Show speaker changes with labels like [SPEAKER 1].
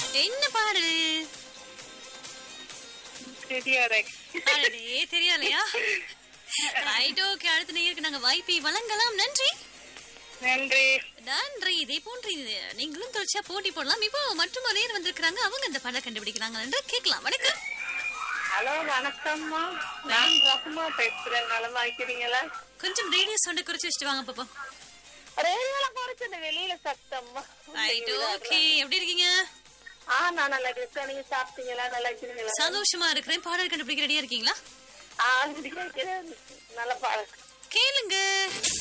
[SPEAKER 1] என்ன பாடல்
[SPEAKER 2] தெரியாது
[SPEAKER 1] அடடே தெரியலையா ரைட் ஓகே அடுத்த நேருக்கு நாங்க வாய்ப்பை வழங்கலாம் நன்றி
[SPEAKER 2] நன்றி
[SPEAKER 1] நன்றி இதே போன்று இது நீங்களும் தொடர்ச்சியா போட்டி போடலாம் இப்போ மற்றும் ஒரு நேர் வந்திருக்கிறாங்க அவங்க இந்த பாடலை கண்டுபிடிக்கிறாங்க என்று கேட்கலாம் வணக்கம்
[SPEAKER 2] ஹலோ வணக்கம்மா நான் ரகுமா பேசுறேன் நலமா இருக்கிறீங்களா
[SPEAKER 1] கொஞ்சம் ரேடியோ சவுண்டை குறைச்சு வச்சுட்டு வாங்க பாப்போம்
[SPEAKER 2] ரேடியோல குறைச்சு இந்த வெளியில சத்தம்மா
[SPEAKER 1] ரைட் ஓகே எப்படி இருக்கீங்க
[SPEAKER 2] ஆ நான் நல்லா இருக்கேன் நீங்க சாப்பிட்டீங்களா நல்லா இருக்கிறீங்களா
[SPEAKER 1] சந்தோஷமா இருக்கிறேன் பாடல் கண்டுபிடிக்க ரெடியா இருக்கீங்களா
[SPEAKER 2] ஆ இருக்கிறேன் நல்ல பாடம்
[SPEAKER 1] கேளுங்க